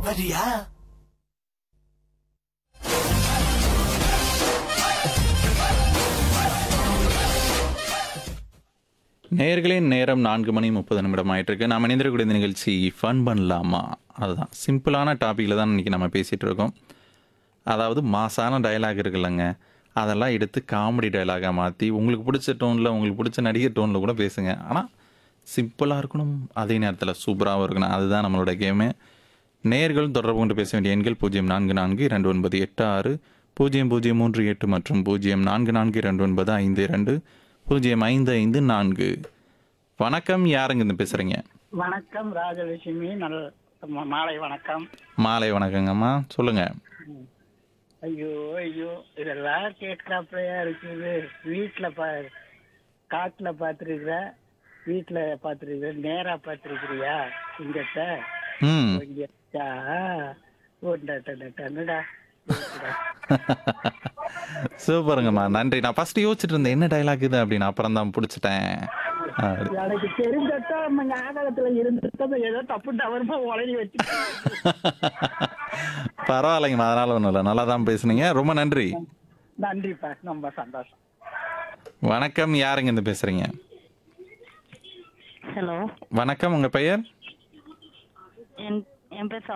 வரியா நேயர்களின் நேரம் நான்கு மணி முப்பது நிமிடம் ஆயிட்டு இருக்கு நாம் இணைந்திருக்கக்கூடிய இந்த நிகழ்ச்சி ஃபன் பண்ணலாமா அதுதான் சிம்பிளான டாப்பிக்கில் தான் இன்றைக்கி நம்ம பேசிகிட்டு இருக்கோம் அதாவது மாசான டயலாக் இருக்குல்லங்க அதெல்லாம் எடுத்து காமெடி டயலாகாக மாற்றி உங்களுக்கு பிடிச்ச டோனில் உங்களுக்கு பிடிச்ச நடிகர் டோனில் கூட பேசுங்க ஆனால் சிம்பிளாக இருக்கணும் அதே நேரத்தில் சூப்பராகவும் இருக்கணும் அதுதான் நம்மளோட கேமு நேயர்களும் தொடர்பு கொண்டு பேச வேண்டிய எண்கள் பூஜ்ஜியம் நான்கு நான்கு இரண்டு ஒன்பது எட்டு ஆறு பூஜ்ஜியம் பூஜ்ஜியம் மூன்று எட்டு மற்றும் பூஜ்ஜியம் நான்கு நான்கு இரண்டு ஒன்பது ஐந்து இரண்டு பூஜ்ஜியம் ஐந்து ஐந்து நான்கு வணக்கம் யாருங்க இருந்து பேசுகிறீங்க வணக்கம் ராஜலட்சுமி நல் ம- மாலை வணக்கம் மாலை வணக்கங்கம்மா சொல்லுங்கள் ஐயோ ஐயோ இதெல்லாம் கேட்காப்பையா இருக்குது வீட்டுல பா காட்டுல பாத்துருக்குற வீட்டுல பாத்துருக்குற நேரா பாத்துருக்கிறியா இங்கத்த ம் இங்கத்தா ஒண்டா சூப்பருங்கம்மா நன்றி நான் ஃபர்ஸ்ட் யோசிச்சுட்டு இருந்தேன் என்ன டைலாக் இது அப்படின்னு அப்புறம் தான் பிடிச்சிட்டேன் அப்படி. எனக்கு தெரிஞ்சதா நம்ம ஞாபகத்துல இருந்துட்டு ஏதோ தப்பு தவறுமா உளறி வச்சு பரவாயில்லைங்கம்மா அதனால ஒன்றும் இல்லை நல்லா தான் பேசுனீங்க ரொம்ப நன்றி நன்றிப்பா ரொம்ப சந்தோஷம் வணக்கம் யாருங்க இருந்து பேசுறீங்க ஹலோ வணக்கம் உங்க பெயர் என் என் பேர்